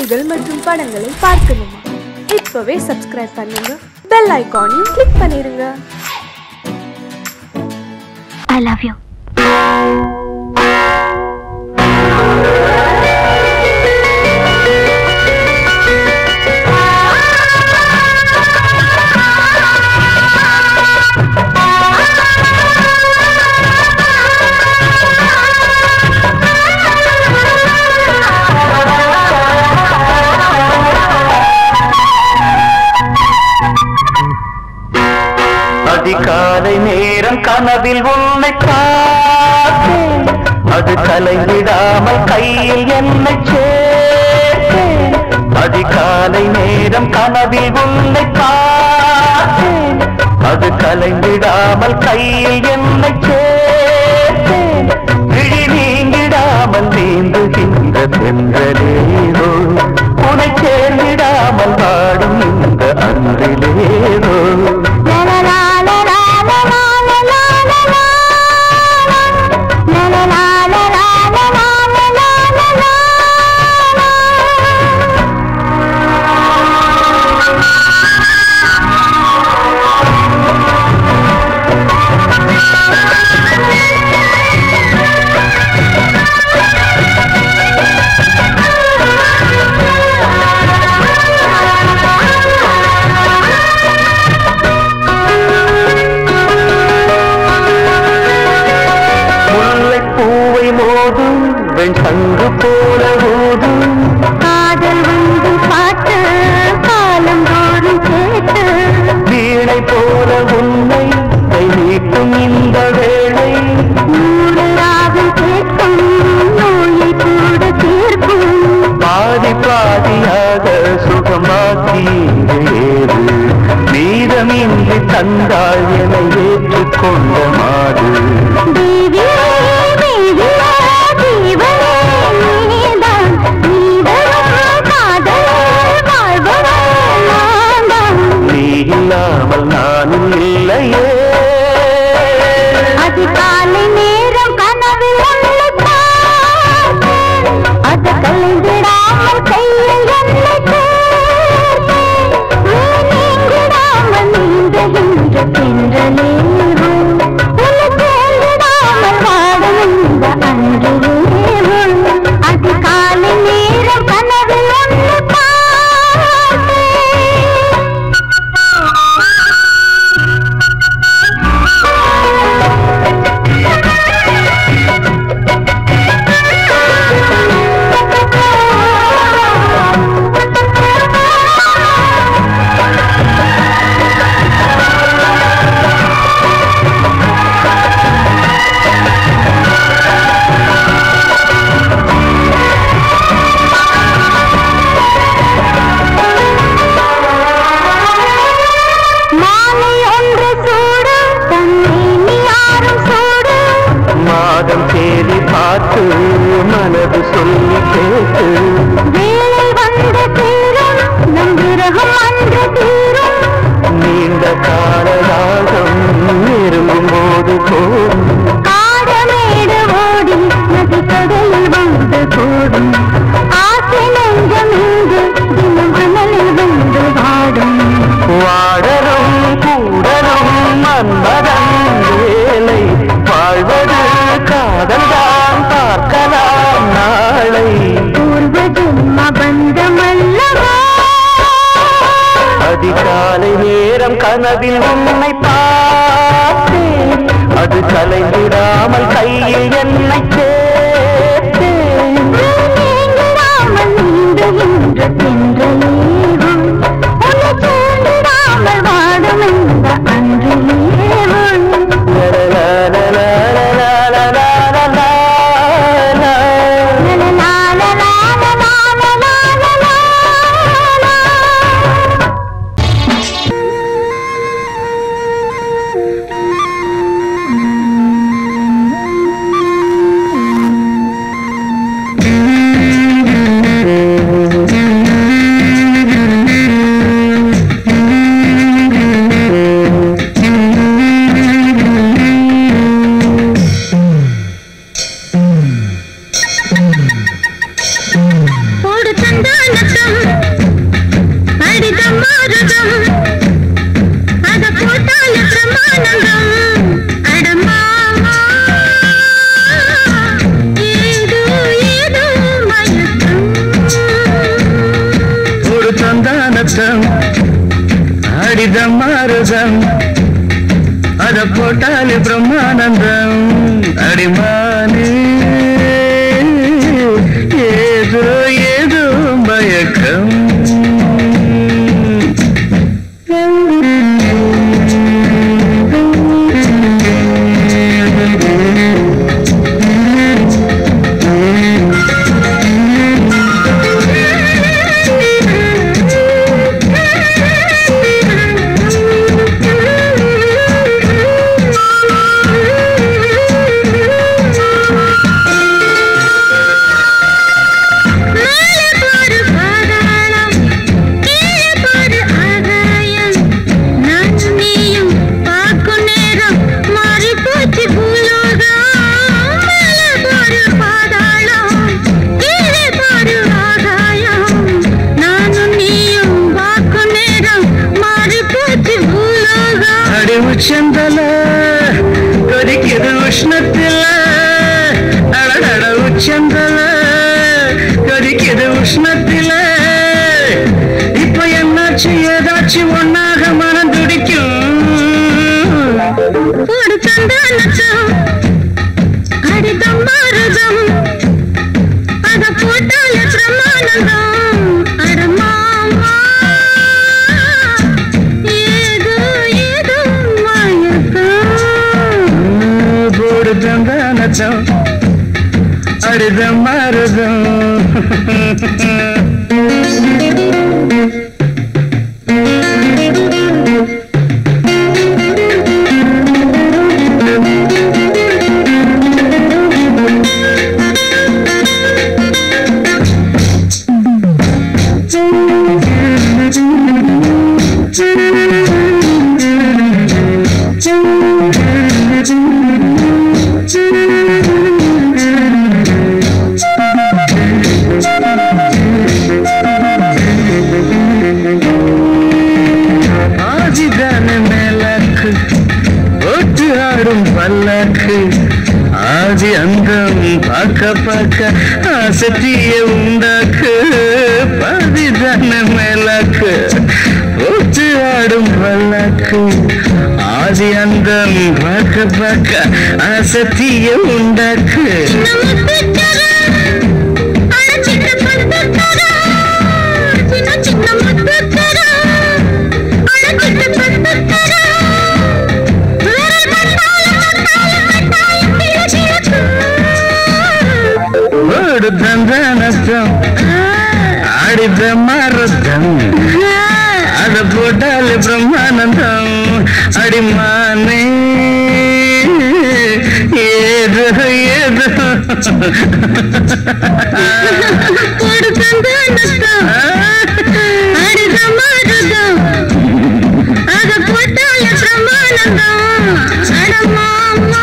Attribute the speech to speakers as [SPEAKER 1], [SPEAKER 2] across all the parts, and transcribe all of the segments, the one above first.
[SPEAKER 1] பாடல்கள் மற்றும் படங்களை பார்க்கணுமா இப்பவே சப்ஸ்கிரைப் பண்ணுங்க பெல் ஐகானையும் கிளிக் பண்ணிருங்க
[SPEAKER 2] ஐ லவ் யூ
[SPEAKER 3] அதிகாலை நேரம் கனவில் உன்னை பார்த்தேன் அது கலைவிடாமல் கையில் என்னை சேர்த்தேன் அதிகாலை நேரம் கனவில் உன்னை பார்த்தேன் அது கலைவிடாமல் கையில் என்னை சேர்த்தேன் விழி நீங்கிடாமல் நீந்துகின்ற தென்றலேதோ உனை சேர்ந்திடாமல் வாடும் இந்த அன்றிலேதோ முல்லை பூவை மோதும் வெண் சங்கு போல ஊதும்
[SPEAKER 2] காதல் வந்து பாட்டு காலம் தோறும் கேட்டு
[SPEAKER 3] வீணை போல உன்னை கை நீட்டும் இந்த வேளை
[SPEAKER 2] நூறு ராகம் கேட்கும் நோயை கூட தீர்க்கும்
[SPEAKER 3] பாதி பாதியாக சுகமாக்கி ஏறு மீதமின்றி தந்தாள் என ஏற்றுக்கொண்ட மாடு
[SPEAKER 2] தேவியே, தேவியே, ஜீவனே நீதான். நீவரும் காதலே வாழ்பவள் நான்தான்.
[SPEAKER 3] நீ இல்லாமல் நானும் இல்லையே
[SPEAKER 2] அதிகாலை நேரம் கனவில் உன்னை பார்த்தேன். அது கலைந்திடாமல் கையில் என்னை சேர்த்தேன். நீ நீங்கிடாமல் நீந்துகின்ற தென்றலேவோ, உன்னை சேர்ந்திடாமல் வாடும் இந்த அன்றிலேவோ. அதிகாலை நேரம் கனவில் உன்னை பார்த்தேன். மாலை ஒன்று சூடு தன்னை நீ யாரும் சூடு
[SPEAKER 3] மாதம் தேடி பார்த்து மனது சொல்லி கேட்டு
[SPEAKER 2] வேலை வந்து தீரும் நம் விரகம் அன்று தீரும்
[SPEAKER 3] நீண்ட காலராகம் நெருங்கும் போது போதும்
[SPEAKER 2] காடமேடு ஓடி நதி கடலில் வந்து கூடும் ஆசை நெஞ்சம் இங்கு தினம் அனலில் வந்து வாடும்
[SPEAKER 3] வாடரும் கூடரும் மன்மதன் வேலை வாழ்வது காதல்தான் பார்க்கலாம் நாளை
[SPEAKER 2] பூர்வ ஜென்ம பந்தமல்லவா
[SPEAKER 3] அதிகாலை நேரம் கனவில் உன்னை பார்த்தேன் அது கலைந்திடாமல் கையில் என்னை சேர்த்தேன்
[SPEAKER 2] நீங்கிடாமல் நீந்துகின்ற தென்றலேவும் உன்னை சேர்ந்திடாமல் வாடும் இந்த அன்றிலேவும்
[SPEAKER 3] la
[SPEAKER 2] சந்தானத்தம் அடிதம் மாறுதம் அத போட்டால பிரமாணம் அடமாமா ஏதோ ஏதோ மயக்கம்
[SPEAKER 3] ஒரு சந்தானத்தம் அடிதம் மாறுதம் அத போட்டாலே பிரம்மானந்தம் அடிமானே ஏதோ ஏதோ மயக்கம்
[SPEAKER 2] மேலே பாரு பாதாளம் கீழே பாரு ஆகாயம் நானும் நீயும் பார்க்கும் நேரம் மாறி போச்சு பூலோகம் மேலே பாரு பாதாளம் கீழே பாரு ஆகாயம் நானும் நீயும் பார்க்கும் நேரம் மாறி போச்சு பூலோகம்
[SPEAKER 3] அடி உச்சந்தல கொதிக்குது உஷ்ணத்தில அடடட உச்சந்தல கொதிக்குது உஷ்ணத்தில இப்ப என்னாச்சு ஏதாச்சும் ஒன்னாக மனம் துடிக்கும்
[SPEAKER 2] ஒரு சந்தானத்தம் அடிதம் மாறுதம் அத போட்டால பிரமாணம் அடமாமா ஏதோ ஏதோ மயக்கம்
[SPEAKER 3] போடு தந்தானச்சம் அடிதம் மாறுதம் ஆதிதான மேலாக்கு ஒட்டு ஆடும் பல்லாக்கு ஆதி அந்தம் பார்க்க பார்க்க ஆசத்திய உண்டாக்கு பாதிதான மேலாக்கு ஒட்டு ஆடும் பல்லாக்கு ஆதி அந்தம் பார்க்க பார்க்க ஆசத்திய உண்டாக்கு ஓடு தந்தானத்தம் ஆடித மரத்தம் அத போட்டாலே பிரம்மானந்தம் அடிமானே ஏதோ ஏதோ
[SPEAKER 2] அத போட்டால பிரமாணம் அடமாமா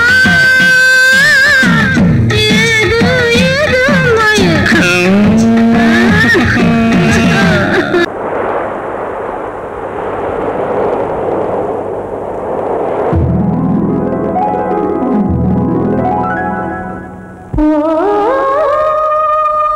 [SPEAKER 2] ஏதோ ஏதோ மயக்கம்
[SPEAKER 3] ஆ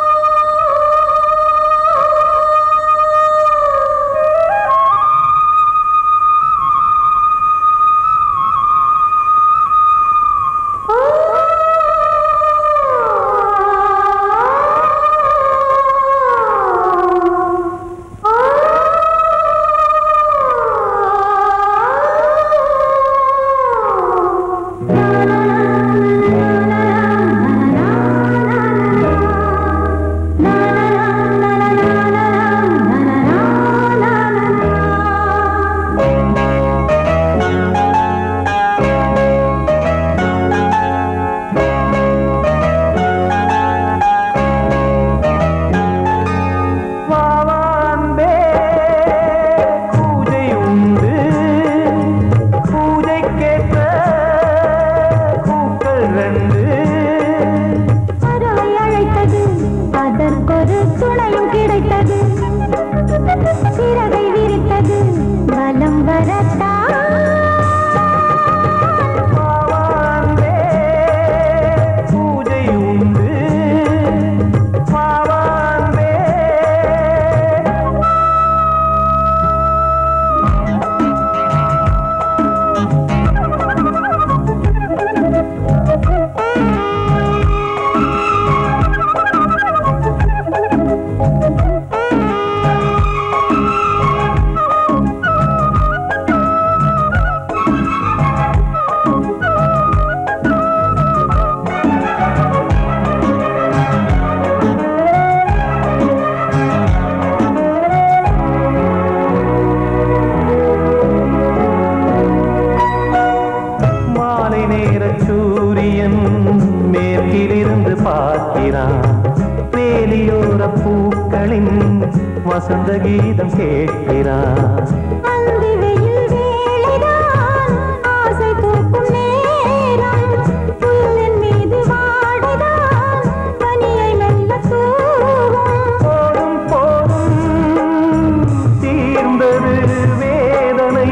[SPEAKER 4] வசந்த கீதம் கேட்கிறார்
[SPEAKER 2] அந்தி வெயில் வேளைதான் ஆசை பூக்கும் நேரம் புல்லின் மீது வாடைதான் பனியை மெல்ல தூவும்
[SPEAKER 4] போதும் போதும் தீர்ந்தது வேதனை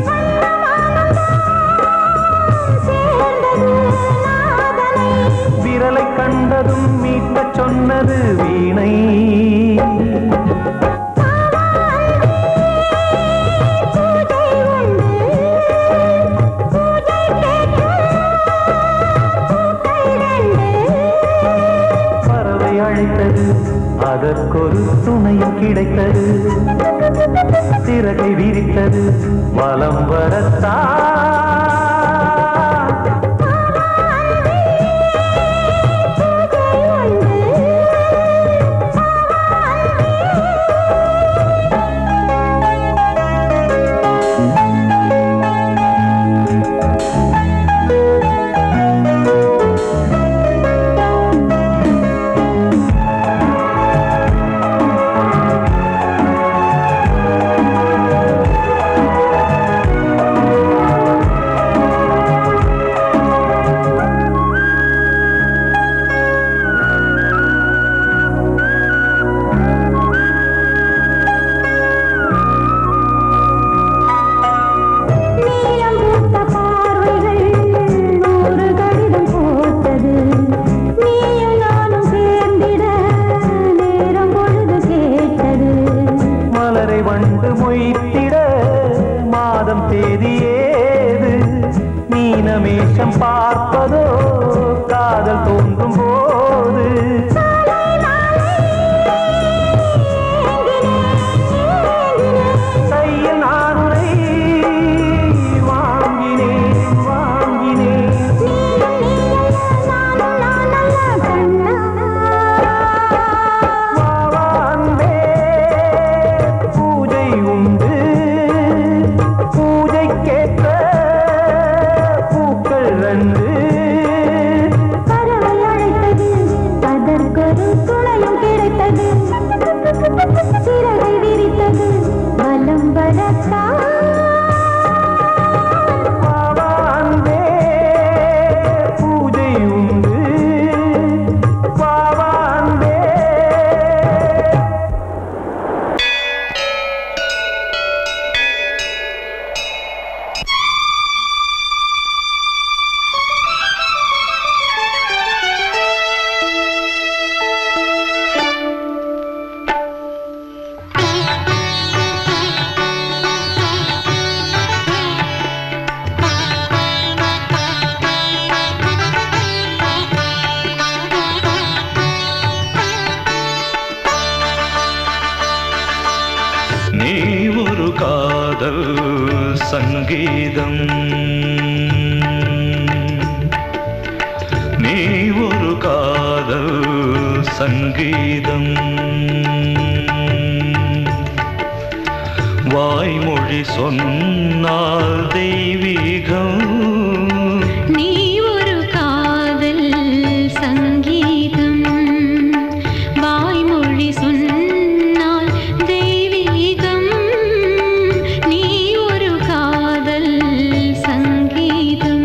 [SPEAKER 2] சேர்ந்தது நாதனை
[SPEAKER 4] விரலை கண்டதும் மீட்கச் சொன்னது வீணை
[SPEAKER 2] பூஜை உண்டு பூஜை கேட்கும் பூக்கள் ரெண்டு
[SPEAKER 4] பறவை அழைத்தது அதற்கொரு துணையும் கிடைத்தது சிறகை விரித்தது வலம் வரத்தான்
[SPEAKER 2] நீலம் பூத்த பார்வைகள் நூறு கடிதம் போட்டது நீயும் நானும் சேர்ந்திட நேரம் பொழுது கேட்டது
[SPEAKER 4] மலரை வண்டு மொய்த்திட மாதம் தேதி ஏது மீனமேஷம் பார்ப்பதோ காதல் தோன்றும் போது கையில் நான் உனை வாங்கினேன் வாங்கினேன் வா, வா, அன்பே, பூஜை உண்டு பூஜைக்கேற்ற பூக்கள் ரெண்டு
[SPEAKER 2] பறவை அழைத்தது அதற்கொரு துணையும் கிடைத்தது சிறகை விரித்தது வலம் வரத்தான்
[SPEAKER 4] வா, வா, அன்பே, பூஜை உண்டு வா, வா, அன்பே.
[SPEAKER 3] நீ ஒரு காதல் சங்கீதம் நீ ஒரு காதல் சங்கீதம் வாய்மொழி சொன்னால் தெய்வீகம்
[SPEAKER 2] நீ ஒரு காதல் சங்கீதம் வாய்மொழி சொன்னால் தெய்வீகம் நீ ஒரு காதல் சங்கீதம்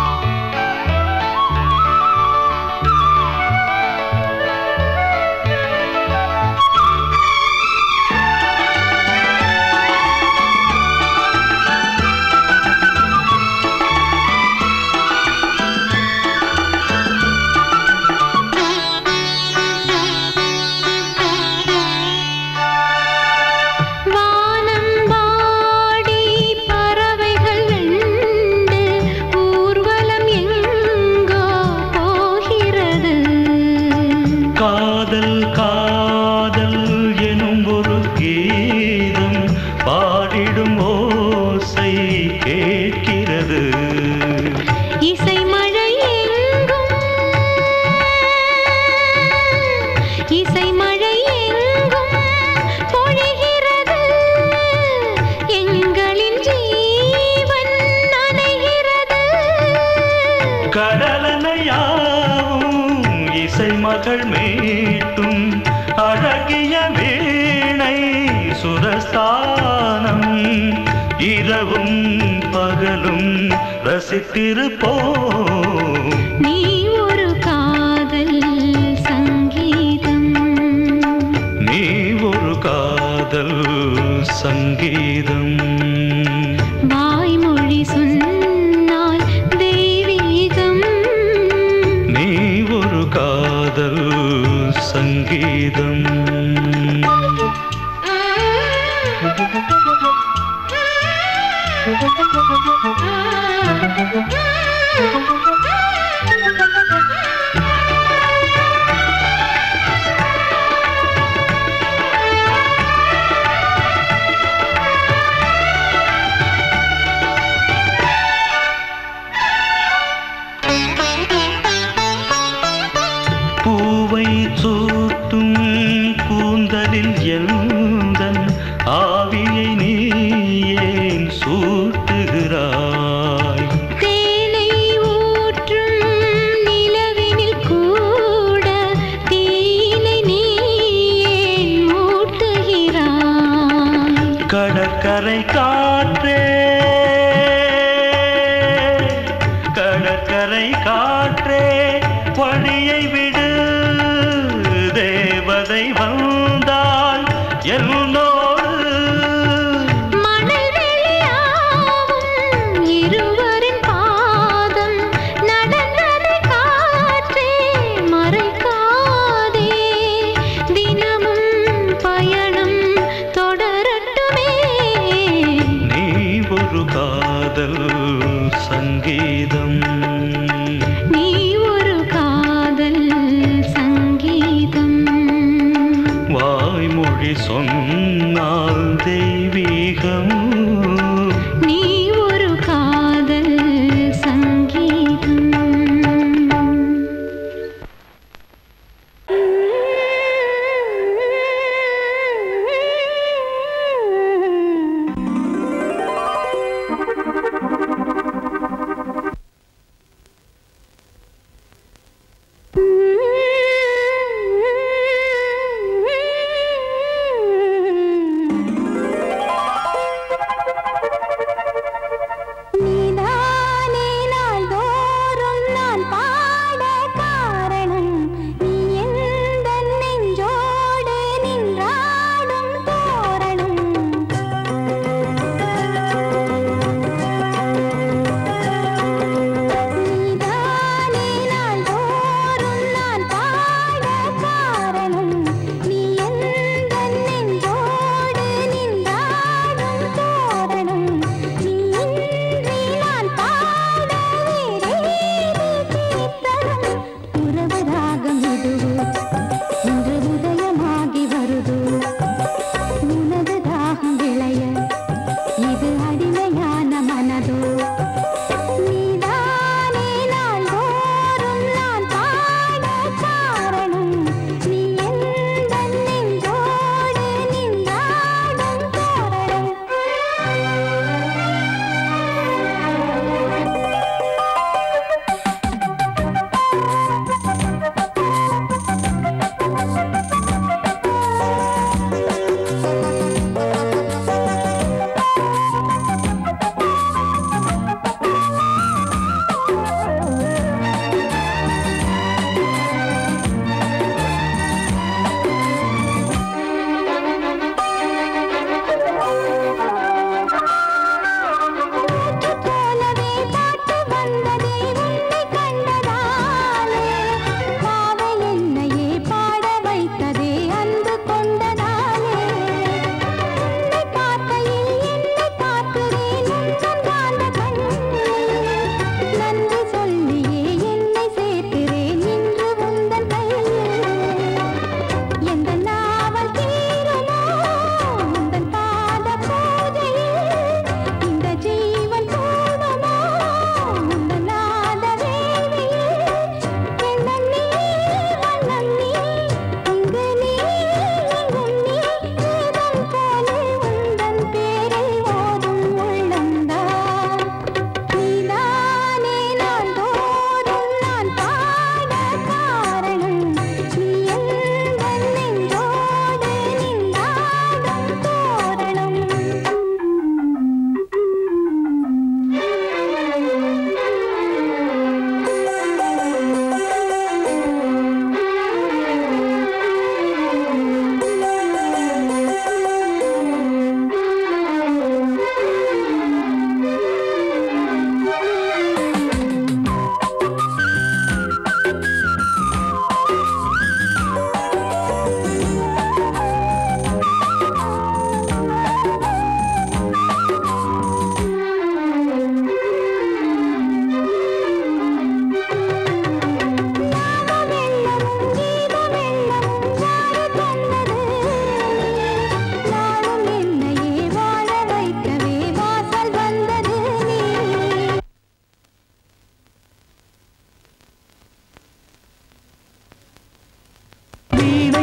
[SPEAKER 4] நீ
[SPEAKER 3] கடலனையாவும் இசை மகள் மீட்டும் அழகிய வீணை சுரஸ்தானம் இரவும் பகலும் ரசித்திருப்போம்
[SPEAKER 2] நீ ஒரு காதல் சங்கீதம்
[SPEAKER 3] நீ ஒரு காதல் சங்கீதம்
[SPEAKER 2] வாய்மொழி சொன்னால் தெய்வீகம்
[SPEAKER 3] நீ ஒரு காதல் சங்கீதம் பூவை சூட்டும் கூந்தலில் எந்தன் ஆவியை நீ ஏன் சூட்டுகிறாய்
[SPEAKER 2] தேனை ஊற்றும் நிலவினில் கூட தீனை நீ ஏன் மூட்டுகிறாய்
[SPEAKER 3] கடற்கரை காற்றே கடற்கரை காற்றே வழியை விடு தேவதை வந்தால் என்னோடு
[SPEAKER 2] மணல் வெளியாகும் இருவரின் பாதம் நடந்ததை காற்றே மறைக்காதே தினமும் பயணம் தொடரட்டுமே
[SPEAKER 3] நீ ஒரு காதல் சங்கீதம்
[SPEAKER 2] நீ ஒரு காதல் சங்கீதம்
[SPEAKER 3] வாய்மொழி சொன்னால் தெய்வீகம்
[SPEAKER 2] நீ ஒரு காதல் சங்கீதம்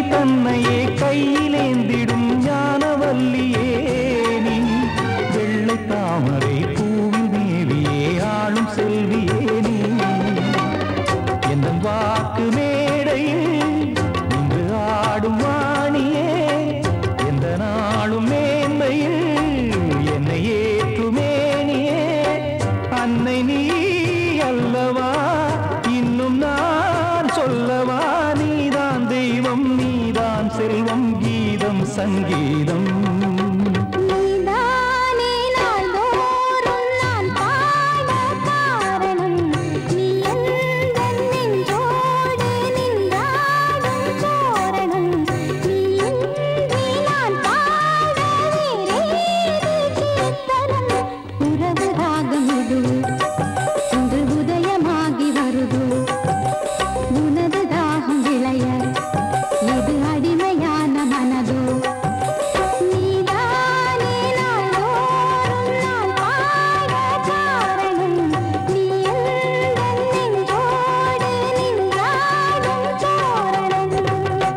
[SPEAKER 4] தன்னையே கையிலேந்திடும் ஞானவல்லியே நீ வெள்ளை தாமரை பூவில் மேவியே ஆளும் செல்வியே நீ எந்த வாக்கு மேடையில் நின்று ஆடும் வாணியே எந்த நாளும் மேன்மையில் என்னை ஏற்றுமேனியே அன்னை நீ அல்லவா இன்னும் நான் சொல்லவா நீதான் தெய்வம் நீதான் செல்வம் கீதம் சங்கீதம்
[SPEAKER 2] நீதானே நாள்தோறும் நான் பாட காரணம் நீ எந்தன் நெஞ்சோடு நின்றாடும் சோரணம் நீ இன்றி நான் பாட வேறேது கீர்த்தனம் உறவு ராகம் இது இன்று உதயமாகி வருது உனது தாகம் விளைய இது அடிமையான மனதோ நீதானே நாள்தோறும் நான் பாட காரணம் நீ எந்தன் நெஞ்சோடு நின்றாடும் சோரணம்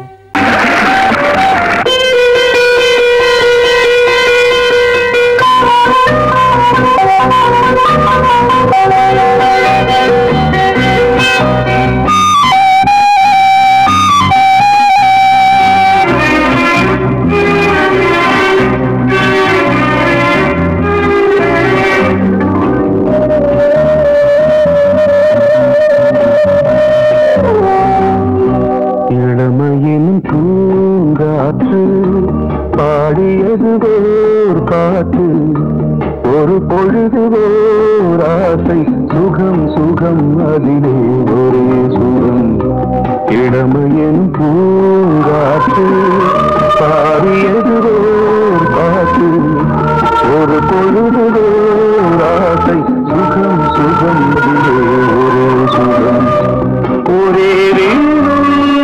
[SPEAKER 4] இளமையின் பூங்காற்று பாடியது ஓர் பாட்டு ஒரு பொழுது ஓர் ஆசை சுகம் சுகம் அதிலே ஒரே சுகம் இளமையின் பூங்காற்று பாடியது ஓர் பாட்டு ஒரு பொழுது ஓர் ஆசை சுகம் சுகம் அதிலே ஒரே சுகம் ஒரே வீடும்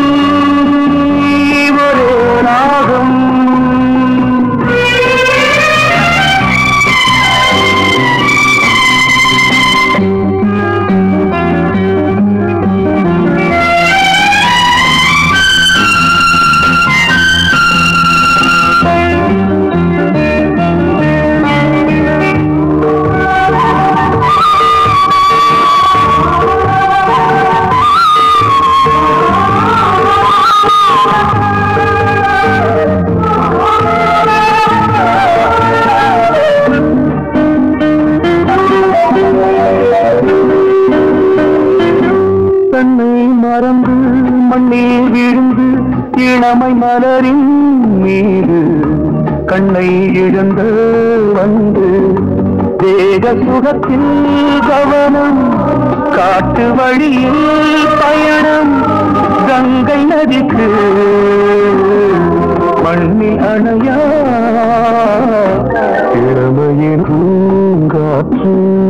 [SPEAKER 4] ஒரே ராகம் தன்னை மறந்து மண்ணில் விழுந்து இளமை மலரின் மீது கண்ணை இழந்து வந்து தேக சுகத்தில் கவனம் காட்டு வழியில் பயணம் கங்கை நதிக்கு மண்ணில் அணையா இளமையின் பூங்காற்று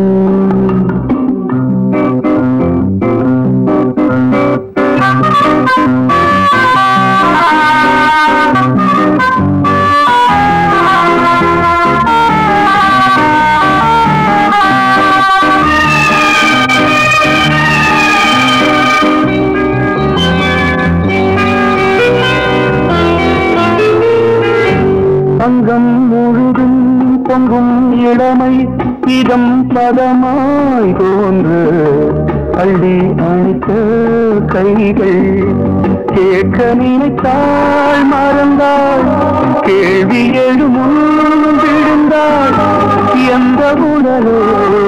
[SPEAKER 4] அங்கம் முழுதும் பொங்கும் இளமை இதம் பதமாய் தோன்று அள்ளி அணைத்த கைகள் கேட்க நினைத்தாள் மறந்தாள் கேள்வி எழுமுன் விழுந்தாள் எந்த உணரோ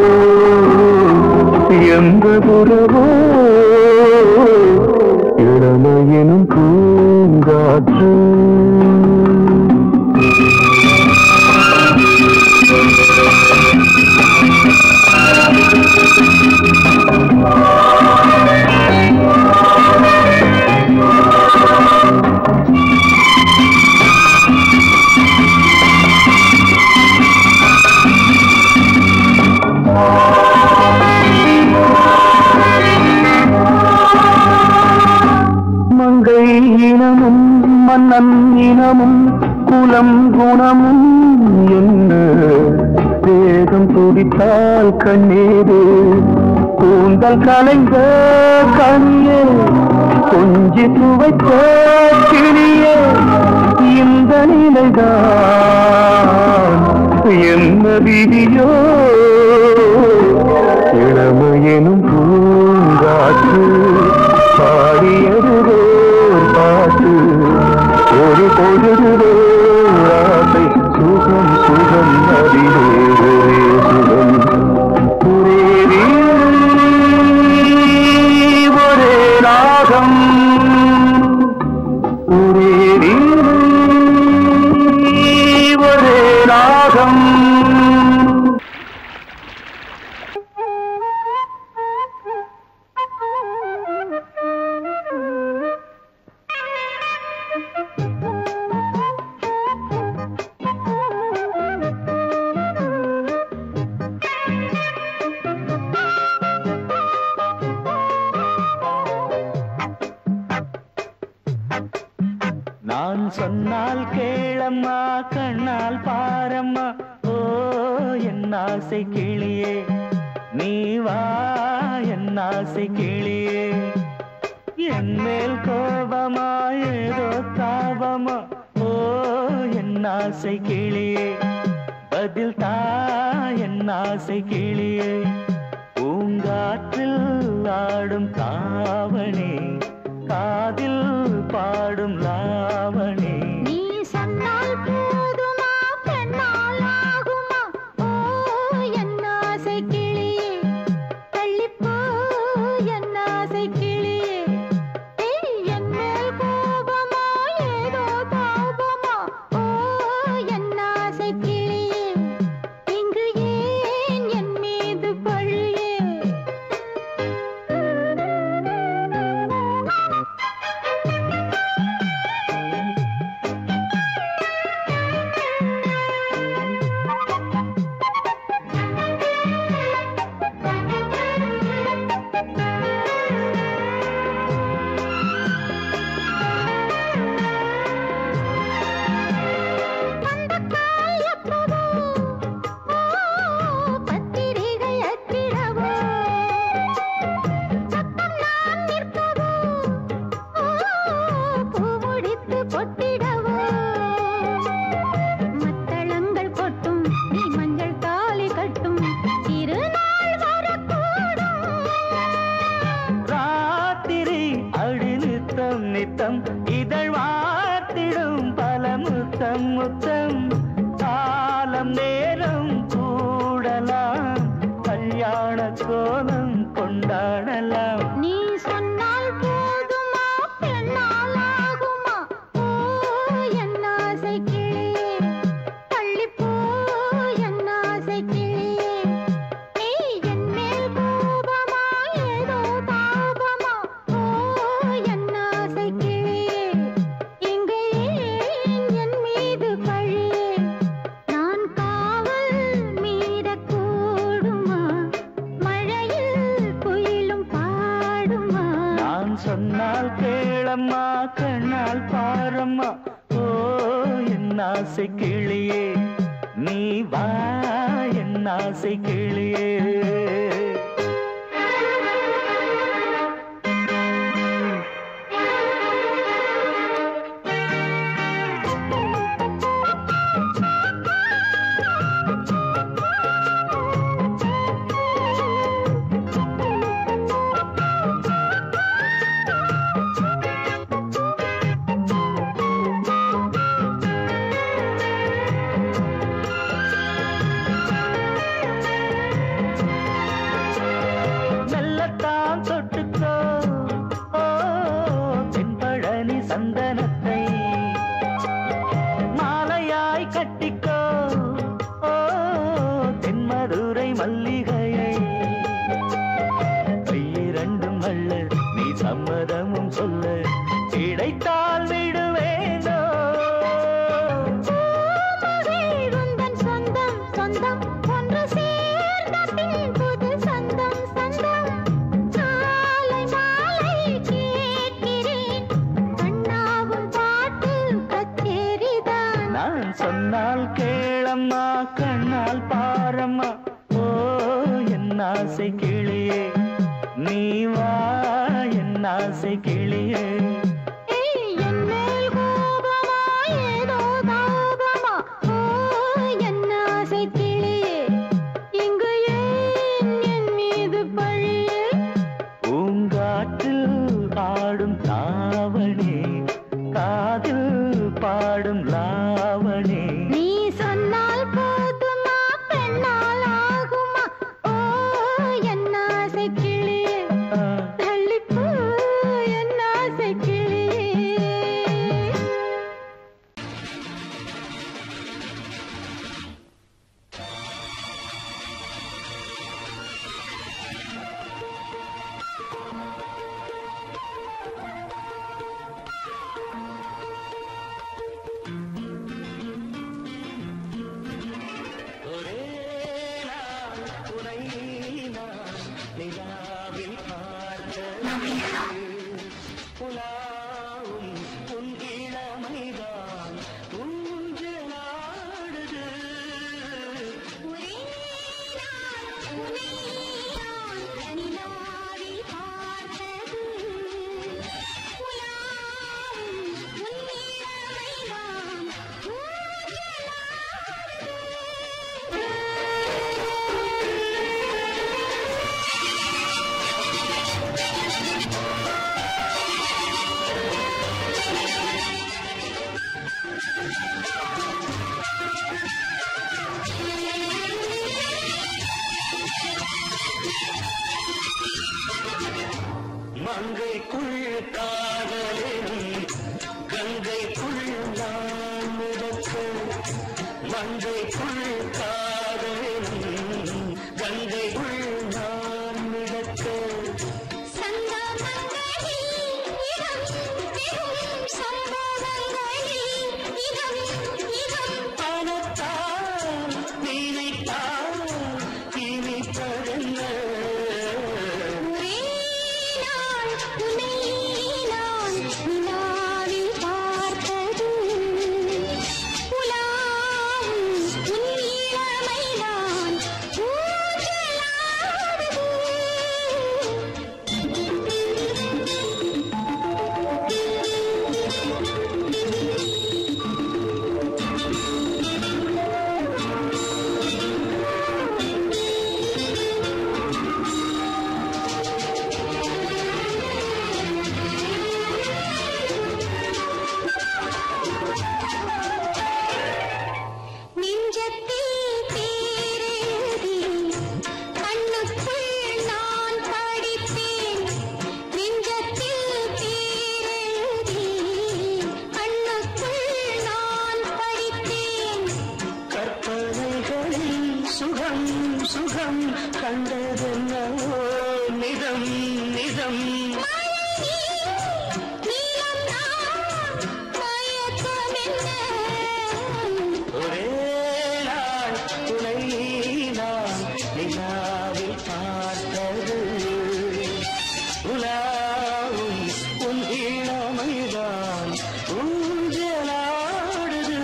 [SPEAKER 4] எந்த புறவோ இளமையினும் பூங்காற்று மங்கை இனமும் மன்னன் இனமும் குலம் குணமும் என்ன வேகம் துடித்தால் கண்ணீரு கூந்தல் கலைந்த கண்ணே நான் கொஞ்சி துவைத்த கிளியே இந்த நிலைதான் என்ன விதியோ இளமையெனும் பூங்காற்று பாடியது பாட்டு ஒரு பொழுது ஆசை சுகம் சுகம் அதிலே ஒரே சுகம் ஒரே வீடு, ஒரே ராகம் ஒரே வீடு, ஒரே ராகம்
[SPEAKER 3] நான் சொன்னால் கேளம்மா கண்ணால் பாரம்மா ஓ என் ஆசை கிளியே நீ வா என் ஆசை கிளியே என் மேல் கோபமா ஏதோ தாபமா ஓ என் ஆசை கிளியே பதில் தா என் ஆசை கிளியே பூங்காற்றில் ஆடும் தாவணி காதில் பாடும் லாவணி
[SPEAKER 2] நீ சொன்னால் போதுமா பெண்ணால் ஆகுமா ஓ என் ஆசை கிளியே தள்ளிப்போ என் ஆசை கிளியே ஏய், என் மேல் கோபமா ஏதோ தாபமா ஓ என் ஆசை கிளியே இங்கு ஏன் என் மீது பழியே பந்தக்கால் எப்பவோ ஓ பத்திரிகை அச்சிடவோ சத்தம் நான் நிற்கவோ ஓ பூ முடித்து பொட்டிடவோ மத்தளங்கள் கொட்டும் நீ மஞ்சள் தாலி கட்டும் திருநாள் வரக்கூடும்
[SPEAKER 3] ராத்திரி அடி நித்தம் நித்தம் இதழ் வாத்திடும் பல முத்தம் முத்தம் காலம் நேரம் கூடலாம் கல்யாண கோலம் கொண்டாடலாம்
[SPEAKER 2] நீ சொன்னால் போதுமா பெண்ணால் ஆகுமா ஓ என் ஆசை கிளியே தள்ளிப்போ என் ஆசை கிளியே நீ என் மேல் கோபமா ஏதோ தாபமா ஓ என் ஆசை கிளியே இங்கே ஏன் என் மீது பழியே நான் காவல் மீறக்கூடுமா மழையில் குயிலும் பாடுமா
[SPEAKER 3] நான் சொன்னால் கேளம்மா கண்ணால் பாரம்மா ஓ என் ஆசை கிளியே நீ வா என் ஆசை கிளியே மெல்லத்தான் தொட்டுக்கோ ஓ தென்பழனி சந்தனத்தை மாலையாய் கட்டிக்கோ ஓ தென்மதுரை மல்லிகையை கையிரண்டும் அள்ள நீ சம்மதமும் சொல்ல கிடைத்தால் விடுவேனோ
[SPEAKER 2] பூமகள் உந்தன் சொந்தம் சொந்தம் ஒன்று சேர்ந்த பின் புது சொந்தம் சொந்தம் மாலை மாலை கேட்கிறேன் கண்ணாவும் பாட்டு கச்சேரிதான்
[SPEAKER 3] நான் சொன்னால் கேளம்மா கண்ணால் பாரம்மா ஓ என் ஆசை கிளியே நீ வா என் ஆசை கிளியே உலாவும் உன் இளமைதான் ஊஞ்சலாடுது
[SPEAKER 2] ஒரே நாள் உன்னை நான் நிலாவில் பார்த்தது உலாவும் உன் இளமைதான்
[SPEAKER 3] மங்கைக்குள் காதலினும் கங்கைக்குள் நான் மிதக்க மங்கைக்குள் காதலினும் கங்கைக்குள் நான் மிதக்க
[SPEAKER 2] சங்கமங்களில் இடம் பெறும் சம்பவங்களில் இடம் இடம்
[SPEAKER 3] பணத்தால் நினைத்தால் இனிப்பதென்ன
[SPEAKER 2] ஒரே நாள் உன்னை நான் நிலாவில் பார்த்தது உலாவும் உன் இளமைதான் நெஞ்சத்தில் பேரெழுதி கண்ணுக்குள் நான் படிப்பேன் நெஞ்சத்தில் பேரெழுதி கண்ணுக்குள் நான் படிப்பேன்
[SPEAKER 3] கற்பனைகளில் சுகம் சுகம் கண்டதென்னவோ நிதம் நிதம்
[SPEAKER 2] நீலம் நான் மயக்கமென்ன
[SPEAKER 3] ஒரே நாள் துணை நான் நிலாவில் பார்த்தது உலாவும் உன் இளமைதான் ஊஞ்சலாடுது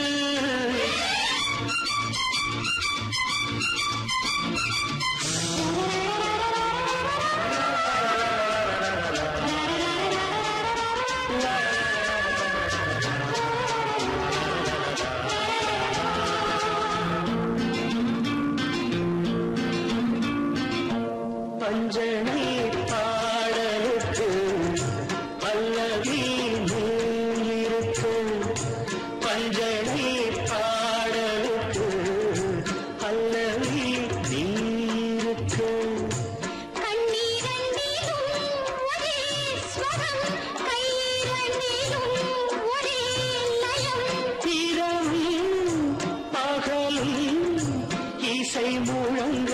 [SPEAKER 3] பஞ்சனை பாடலுக்கு பல்லவி இருக்கு பஞ்சனை பாடலுக்கு பல்லவி இருக்கு
[SPEAKER 2] கண்ணீரண்டிலும் ஒரே ஸ்வரம் கையிரண்டிலும் ஒரே லயம்
[SPEAKER 3] இரவும் பகலும் இசை முழங்க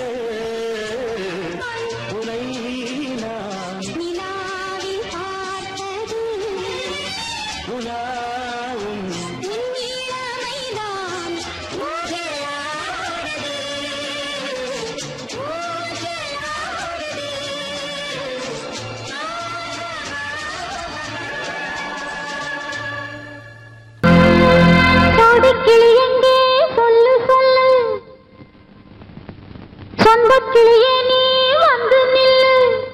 [SPEAKER 3] உனை நான்
[SPEAKER 2] நிலாவில் பார்த்தது
[SPEAKER 3] உலாவும்
[SPEAKER 2] உன் இளமைதான் ஊஞ்சலாடுது ஊஞ்சலாடுது கோடிக்கிளி எங்கே சொல்லு சொல்லு சொந்த கிளியே நீ வந்து நில்லு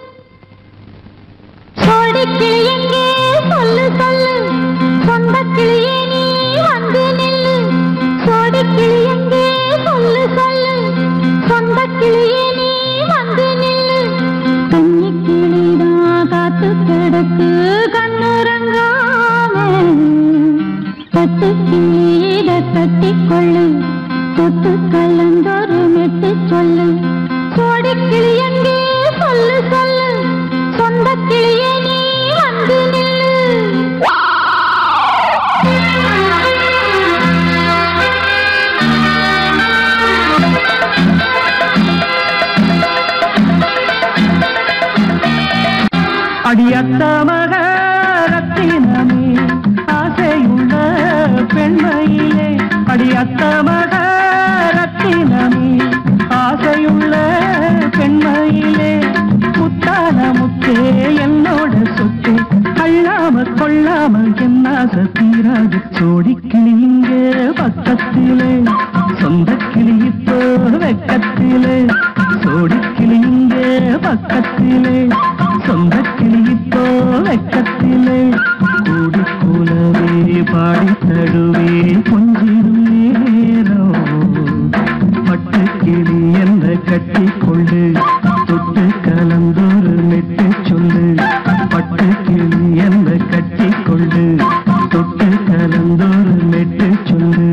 [SPEAKER 2] கோடிக்கிளி எங்கே சொல்லு சொல்லு சொந்த கிளியே நீ வந்து நில்லு கோடிக்கிளி எங்கே சொல்லு சொல்லு சொந்த கிளியே நீ வந்து நில்லு கன்னி கிளிதான் காத்து கிடக்கு கண்ணுறங்காம கட்டு கிளியிட கட்டிக்கொள்ளு தொட்டு கலந்தொரு மெட்டு சொல்லு கோடி கிளி எங்கே சொல்லு சொல்லு சொந்த கிளியே நீ வந்து நில்லு
[SPEAKER 3] அடியத்த மகரத்தினமே ஆசையுள்ள பெண்மையிலே அடியத்த மகரத்தினமே ஆசையுள்ள பெண்மையிலே முத்தான முத்த சொத்தே என்னோட சொத்தே அள்ளாம கொள்ளாம என்ன தீராது சோடிக்கிளி இங்க பக்கத்திலே சொந்த கிளி இப்போ வெக்கத்திலே சோடிக்கிளி இங்க பக்கத்திலே சொந்த கிளி இப்போ வெக்கத்திலே கூடி கூலவே பாடி தடுவே கொஞ்சிடும் நேரம் பட்டு கிளி என்ன கட்டி கொண்டு தொட்டு கலந்தொரு மெட்டு சொல்லு பட்டு கிளி என்ன கட்டி கொண்டு தொட்டு கலந்தொரு மெட்டு சொல்லு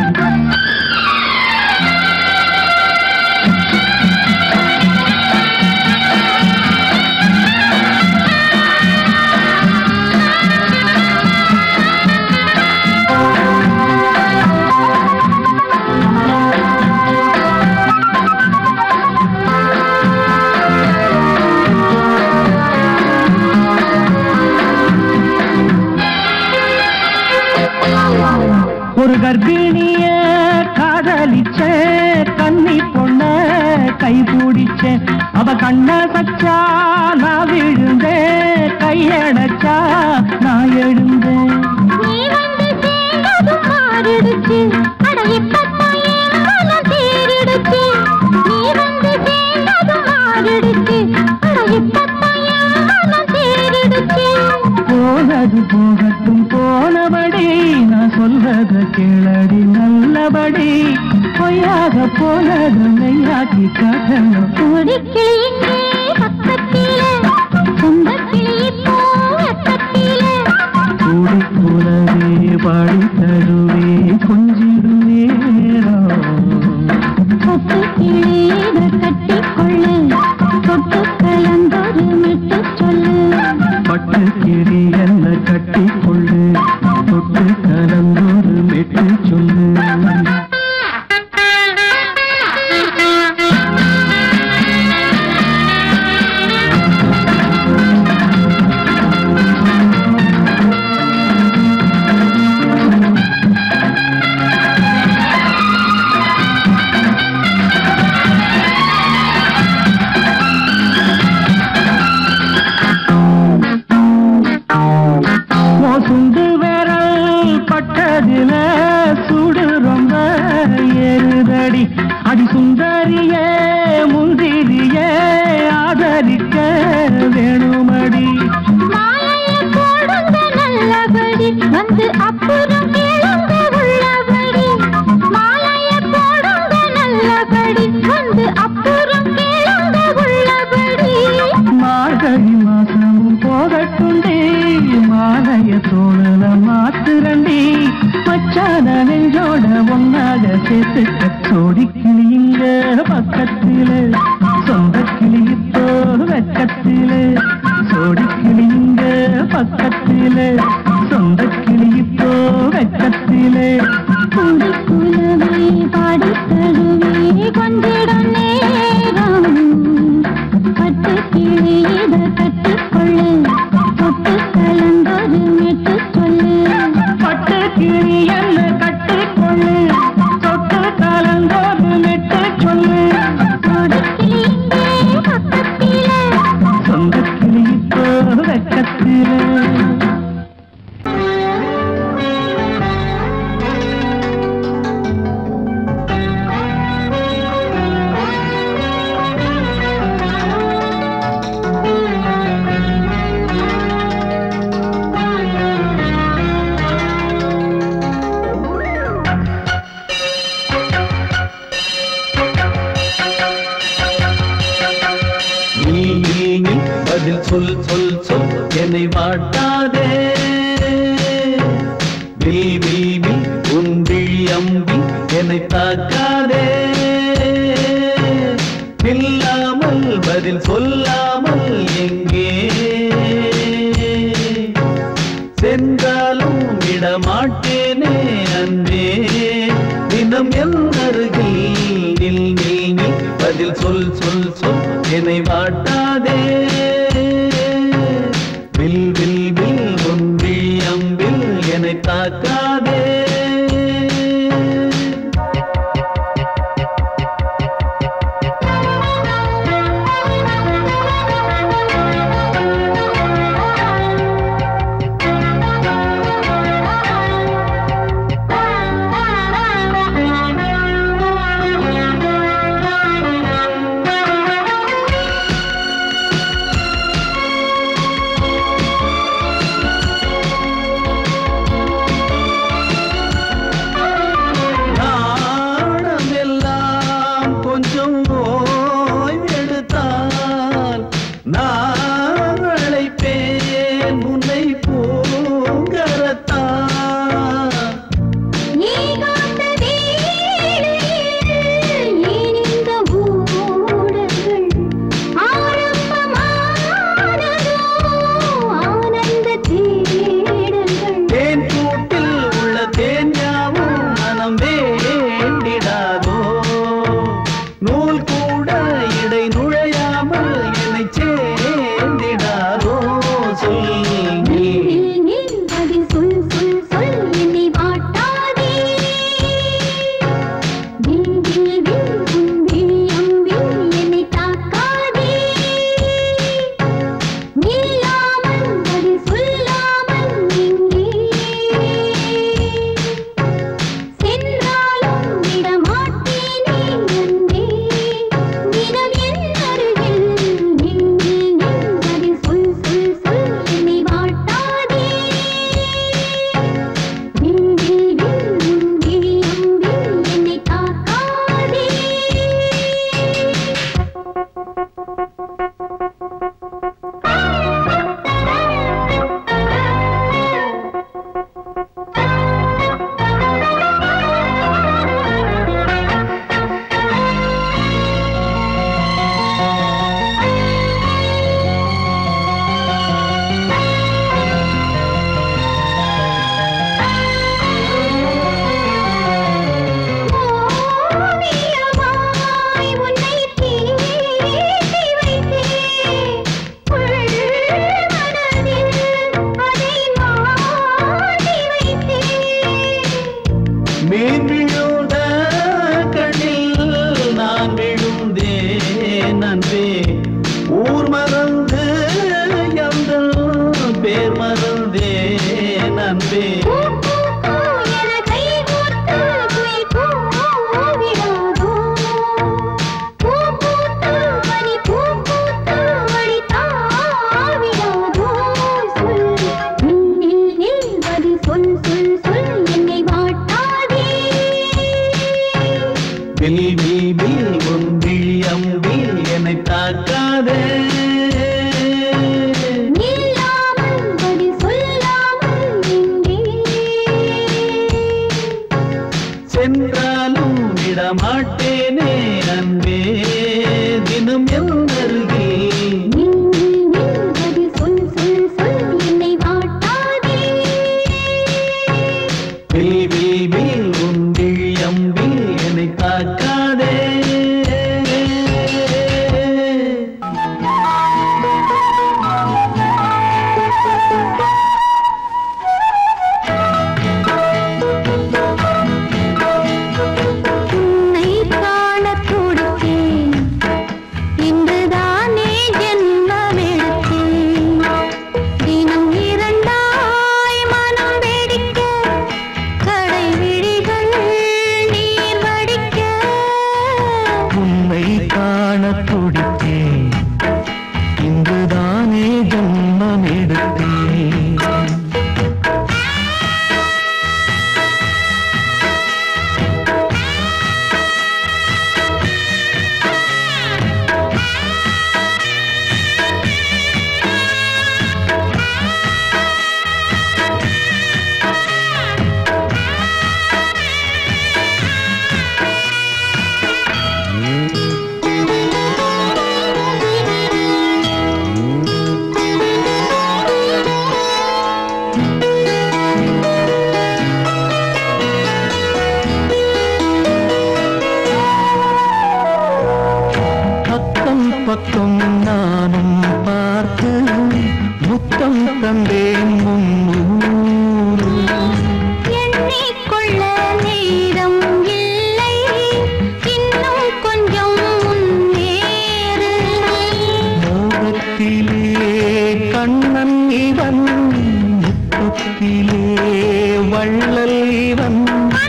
[SPEAKER 3] ஒரு கர்ப்பிணிய காதலிச்ச கன்னி பொண்ண கை பிடிச்ச அவ கண்ண சச்சா நான் விழுந்தேன் கையடைச்சா நான் எழுந்தேன்
[SPEAKER 2] நீ வந்து சேர்ந்ததும் மாறிடுச்சு அட இப்பத்தான் என் மனம் தேறிடுச்சு நீ வந்து சேர்ந்ததும் மாறிடுச்சு அட இப்பத்தான் என் மனம் தேறிடுச்சு
[SPEAKER 3] போனது போகட்டும் போனபடி நான் சொல்றத கேளடி நல்லபடி பொய்யாக போனது மெய்யாக்கி காட்டணும்
[SPEAKER 2] கொடிக்கிளி இங்கே பக்கத்திலே சொந்த கிளி இப்போ வெக்கத்திலே
[SPEAKER 3] கூடி கூடவே பாடி தருவே கொஞ்சிடும் நேரம்
[SPEAKER 2] சொத்து கிளீத கட்டிக்கொள்ளு தொட்டு கலந்தொரு மெட்டு சொல்லு
[SPEAKER 3] பட்டு கிளி என்ன கட்டி கொள்ளு தொட்டு கலந்தொரு மெட்டு சொல்லு சுண்டு விரல் பட்டதில சுடு ரொம்ப ஏறுதடி அடி சுந்தரியே முந்திரியே ஆதரிக்க வேணுமடி
[SPEAKER 2] மாலையை போடுங்க நல்லபடி வந்து அப்புறம் கேளுங்க உள்ளபடி மாலையை போடுங்க நல்லபடி வந்து அப்புறம் கேளுங்க உள்ளபடி
[SPEAKER 3] மார்கழி மாசமும் போகட்டுண்டி மாலைய தோணுல மாத்துரண்டி மச்சான நெஞ்சோட ஒன்னாக சேர்த்து சோடி கிளிங்க பக்கத்தில சொந்த கிளி இப்போ வெக்கத்தில சோடி கிளிங்க பக்கத்தில சொந்த கிளி இப்போ வெக்கத்தில
[SPEAKER 2] கூடி குலவே பாடி தருவே கொஞ்சிடம் நேரம் பட்டு கிளியிட கட்டிக்கொள்ளு தொட்டு கலந்தொரு மெட்டு சொல்லு
[SPEAKER 3] பட்டு கிளி என்ன கட்டிக்கொள்ளு தொட்டு கலந்தோடு மெட்டு சொல்லு
[SPEAKER 2] கொடிக்கிளி இங்கே பக்கத்திலே
[SPEAKER 3] சொந்த கிளி இப்போ வெக்கத்திலே
[SPEAKER 5] நீ நீ நீ பதில் சொல் சொல் சொல் என்னை வாட்டாதே வில் வில் வில் உன் விழி அம்பி என்னை தாக்காதே இல்லாமல் பதில் சொல்லாமல் எங்கே சென்றாலும் விடமாட்டேனே அன்பே தினம் என் அருகில் நில் நில் நில் பதில் சொல் சொல் சொல் என்னை வாட்டாதே வில் வில் வில் ஒன்றி அம்பில் என்னை தாக்காதே
[SPEAKER 3] முத்தம் தந்தேன் முன்னூறு
[SPEAKER 2] எண்ணிக்கொள்ள நேரம் இல்லை இன்னும் கொஞ்சம் முன்னேறு
[SPEAKER 3] மோகத்திலே கண்ணன் இவன் முத்தத்திலே வள்ளல் இவன்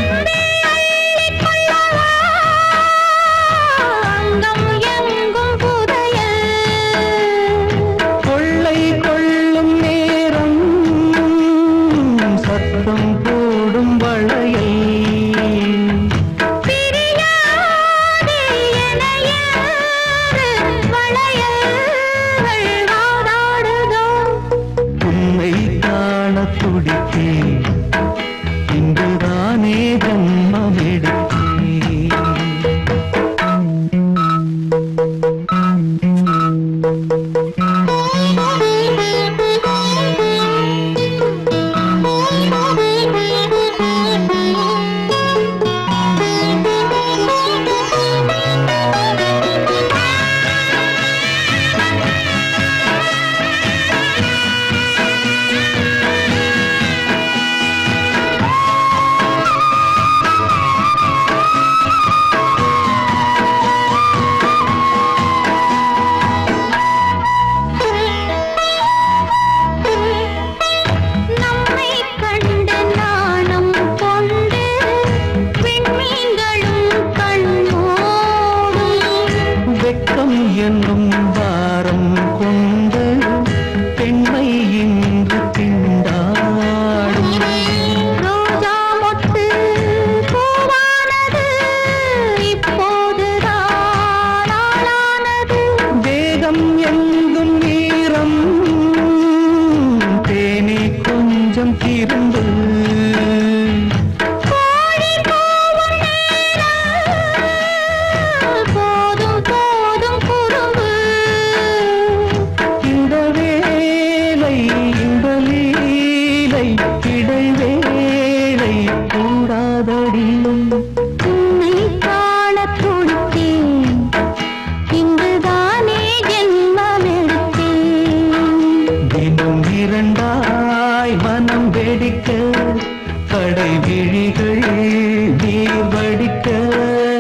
[SPEAKER 2] அங்கம் எங்கும் புதையல்
[SPEAKER 3] கொள்ளை கொள்ளும் நேரம் சத்தம் போடும் வளையல்
[SPEAKER 2] பிரியாதே எனையாறு வளையல்கள் வாதாடுதோ
[SPEAKER 3] உன்னை காண துடித்தேன் இன்றுதானே ஜன்மம் எடுத்தேன்
[SPEAKER 2] நம்மை கண்டு நாணம் கொண்டு விண்மீன்களும் கண்ணோடும்
[SPEAKER 3] வெட்கம் என்னும் வாரம் கொண்டு பெண்மை இன்று திண்டாடும்
[SPEAKER 2] ரோஜா மொட்டு பூவானது இப்போதுதான் ஆளானது
[SPEAKER 3] வேகம் எங்கும் நீரம் தேனி கொஞ்சம் திருந்து
[SPEAKER 2] கோழி கூவும் நேரம் போதும் போதும் குறும்பு
[SPEAKER 3] இந்த வேலை இந்த லீலை இடைவேளை கூடாதடியும்
[SPEAKER 2] உன்னை காண துடித்தேன் இங்குதானே ஜென்மமெடுத்தேன்
[SPEAKER 3] தினம் இரண்டாய் மனம் வெடிக்க கடை விழிகள் நீர் வடிக்க